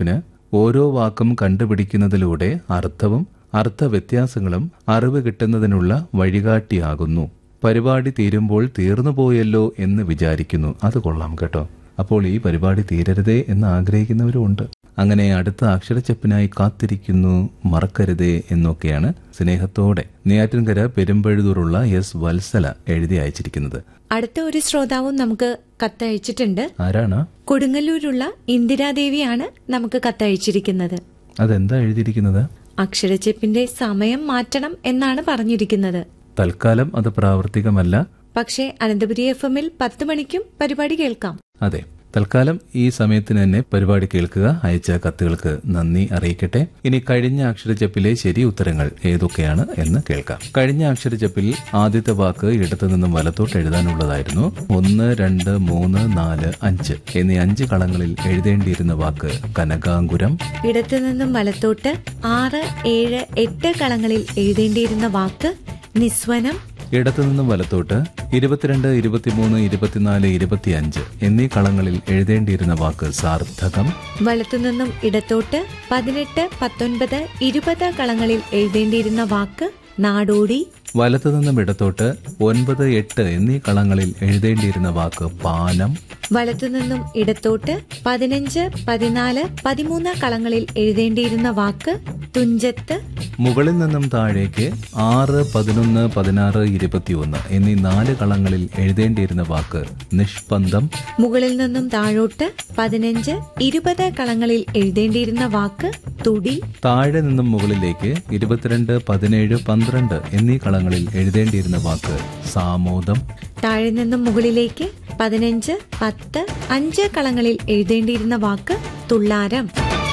അക്ഷരച്ചെപ്പിന് ഓരോ വാക്കും കണ്ടുപിടിക്കുന്നതിലൂടെ അർത്ഥവും അർത്ഥവ്യത്യാസങ്ങളും അറിവ് കിട്ടുന്നതിനുള്ള വഴികാട്ടിയാകുന്നു പരിപാടി തീരുമ്പോൾ തീർന്നുപോയല്ലോ എന്ന് വിചാരിക്കുന്നു അത് കൊള്ളാം കേട്ടോ അപ്പോൾ ഈ പരിപാടി തീരരുതേ എന്ന് ആഗ്രഹിക്കുന്നവരുമുണ്ട് അങ്ങനെ അടുത്ത അക്ഷരച്ചെപ്പിനായി കാത്തിരിക്കുന്നു മറക്കരുതേ എന്നൊക്കെയാണ് സ്നേഹത്തോടെ നെയ്യാറ്റിൻകര പെരുമ്പഴുതൂറുള്ള എസ് വത്സല എഴുതി അയച്ചിരിക്കുന്നത് അടുത്ത ഒരു ശ്രോതാവും നമുക്ക് കത്തയച്ചിട്ടുണ്ട് ആരാണ് കൊടുങ്ങല്ലൂരുള്ള ഇന്ദിരാദേവിയാണ് നമുക്ക് കത്തയച്ചിരിക്കുന്നത് അതെന്താ എഴുതിയിരിക്കുന്നത് അക്ഷരച്ചെപ്പിന്റെ സമയം മാറ്റണം എന്നാണ് പറഞ്ഞിരിക്കുന്നത് തൽക്കാലം അത് പ്രാവർത്തികമല്ല പക്ഷേ അനന്തപുരി എഫ് എമ്മിൽ പത്ത് മണിക്കും പരിപാടി കേൾക്കാം അതെ തൽക്കാലം ഈ സമയത്തിന് തന്നെ പരിപാടി കേൾക്കുക അയച്ച കത്തുകൾക്ക് നന്ദി അറിയിക്കട്ടെ ഇനി കഴിഞ്ഞ അക്ഷരച്ചപ്പിലെ ശരി ഉത്തരങ്ങൾ ഏതൊക്കെയാണ് എന്ന് കേൾക്കാം കഴിഞ്ഞ അക്ഷരച്ചപ്പിൽ ആദ്യത്തെ വാക്ക് ഇടത്തു നിന്നും വലത്തോട്ട് എഴുതാനുള്ളതായിരുന്നു ഒന്ന് രണ്ട് മൂന്ന് നാല് അഞ്ച് എന്നീ അഞ്ച് കളങ്ങളിൽ എഴുതേണ്ടിയിരുന്ന വാക്ക് കനകാങ്കുരം ഇടത്തുനിന്നും വലത്തോട്ട് ആറ് ഏഴ് എട്ട് കളങ്ങളിൽ എഴുതേണ്ടിയിരുന്ന വാക്ക് നിസ്വനം ഇടത്തുനിന്നും വലത്തോട്ട് ഇരുപത്തിരണ്ട് ഇരുപത്തിമൂന്ന് ഇരുപത്തിനാല് ഇരുപത്തിയഞ്ച് എന്നീ കളങ്ങളിൽ എഴുതേണ്ടിയിരുന്ന വാക്ക് സാർത്ഥകം വലത്തുനിന്നും ഇടത്തോട്ട് പതിനെട്ട് പത്തൊൻപത് ഇരുപത് കളങ്ങളിൽ എഴുതേണ്ടിയിരുന്ന വാക്ക് നാടോടി വലത്തുനിന്നും ഇടത്തോട്ട് ഒൻപത് എട്ട് എന്നീ കളങ്ങളിൽ എഴുതേണ്ടിയിരുന്ന വാക്ക് പാനം വലത്തുനിന്നും ഇടത്തോട്ട് പതിനഞ്ച് പതിനാല് പതിമൂന്ന് കളങ്ങളിൽ എഴുതേണ്ടിയിരുന്ന വാക്ക് തുഞ്ചത്ത് മുകളിൽ നിന്നും താഴേക്ക് ആറ് പതിനൊന്ന് പതിനാറ് ഇരുപത്തിയൊന്ന് എന്നീ നാല് കളങ്ങളിൽ എഴുതേണ്ടിയിരുന്ന വാക്ക് നിഷ്പന്ദം മുകളിൽ നിന്നും താഴോട്ട് പതിനഞ്ച് ഇരുപത് കളങ്ങളിൽ എഴുതേണ്ടിയിരുന്ന വാക്ക് തുടി താഴെ നിന്നും മുകളിലേക്ക് ഇരുപത്തിരണ്ട് പതിനേഴ് പന്ത്രണ്ട് എന്നീ കളങ്ങളിൽ എഴുതേണ്ടിയിരുന്ന വാക്ക് സാമോദം താഴെ നിന്നും മുകളിലേക്ക് പതിനഞ്ച് പത്ത് അഞ്ച് കളങ്ങളിൽ എഴുതേണ്ടിയിരുന്ന വാക്ക് തുള്ളാരം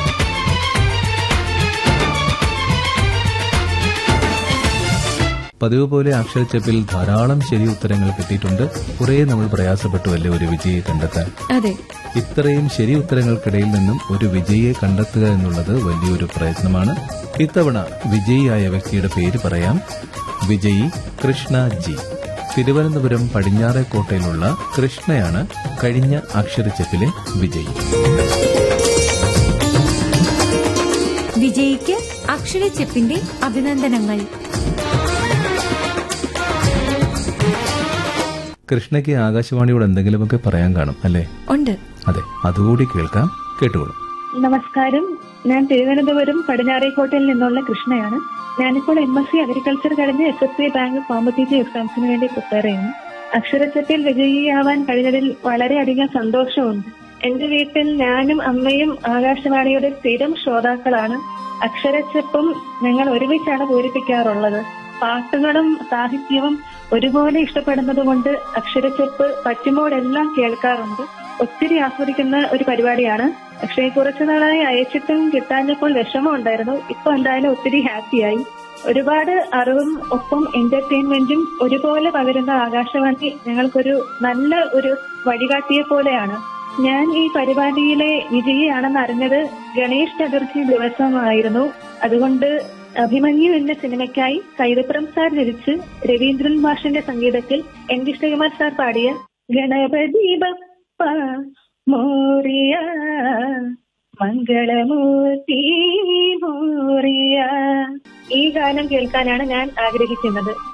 പതിവ് പോലെ അക്ഷരച്ചപ്പിൽ ധാരാളം ശരി ഉത്തരങ്ങൾ കിട്ടിയിട്ടുണ്ട് കുറേ നമ്മൾ പ്രയാസപ്പെട്ടുവല്ലേ ഒരു വിജയിയെ കണ്ടെത്താൻ അതെ ഇത്രയും ശരി ഉത്തരങ്ങൾക്കിടയിൽ നിന്നും ഒരു വിജയിയെ കണ്ടെത്തുക എന്നുള്ളത് വലിയൊരു പ്രയത്നമാണ് ഇത്തവണ വിജയിയായ വ്യക്തിയുടെ പേര് പറയാം വിജയി കൃഷ്ണ ജി തിരുവനന്തപുരം പടിഞ്ഞാറേക്കോട്ടയിലുള്ള കൃഷ്ണയാണ് കഴിഞ്ഞ അക്ഷരച്ചപ്പിലെ വിജയി വിജയിക്ക് അക്ഷരച്ചെപ്പിന്റെ അഭിനന്ദനങ്ങൾ കൃഷ്ണയ്ക്ക് ആകാശവാണിയോട് എന്തെങ്കിലുമൊക്കെ പറയാൻ കാണും അല്ലേ ഉണ്ട് അതെ അതുകൂടി കേൾക്കാം കേട്ടുകൊള്ളു നമസ്കാരം ഞാൻ തിരുവനന്തപുരം പടിഞ്ഞാറേക്കോട്ടയിൽ നിന്നുള്ള കൃഷ്ണയാണ് ഞാനിപ്പോൾ എം എസ് സി അഗ്രികൾച്ചർ കഴിഞ്ഞ് S S C bank competitive എക്സാംസിന് വേണ്ടി പ്രിപ്പയർ ചെയ്യുന്നു അക്ഷരത്വത്തിൽ വിജയിയാവാൻ കഴിഞ്ഞതിൽ വളരെയധികം സന്തോഷമുണ്ട് എന്റെ വീട്ടിൽ ഞാനും അമ്മയും ആകാശവാണിയുടെ സ്ഥിരം ശ്രോതാക്കളാണ് അക്ഷരച്ചെപ്പും ഞങ്ങൾ ഒരുമിച്ചാണ് പൂരിപ്പിക്കാറുള്ളത് പാട്ടുകളും സാഹിത്യവും ഒരുപോലെ ഇഷ്ടപ്പെടുന്നത് കൊണ്ട് അക്ഷരച്ചെപ്പ് പറ്റുമ്പോഴെല്ലാം കേൾക്കാറുണ്ട് ഒത്തിരി ആസ്വദിക്കുന്ന ഒരു പരിപാടിയാണ് പക്ഷേ കുറച്ചു നാളായി അയച്ചിട്ടും കിട്ടാഞ്ഞപ്പോൾ വിഷമം ഉണ്ടായിരുന്നു ഇപ്പൊ എന്തായാലും ഒത്തിരി ഹാപ്പിയായി ഒരുപാട് അറിവും ഒപ്പം എന്റർടൈൻമെന്റും ഒരുപോലെ പകരുന്ന ആകാശവാണി ഞങ്ങൾക്കൊരു നല്ല ഒരു വഴികാട്ടിയെ പോലെയാണ് ഞാൻ ഈ പരിപാടിയിലെ വിജയിയാണെന്ന് അറിഞ്ഞത് ഗണേഷ് ചതുർത്ഥി ദിവസമായിരുന്നു അതുകൊണ്ട് അഭിമന്യു എന്ന സിനിമയ്ക്കായി കൈതപ്രം സാർ രചിച്ച് രവീന്ദ്രൻ മാഷിന്റെ സംഗീതത്തിൽ എൻ കൃഷ്ണകുമാർ സാർ പാടിയ ഗണപതി ബപ്പ മോറിയ മംഗളമൂർത്തി മോറിയ ഈ ഗാനം കേൾക്കാനാണ് ഞാൻ ആഗ്രഹിക്കുന്നത്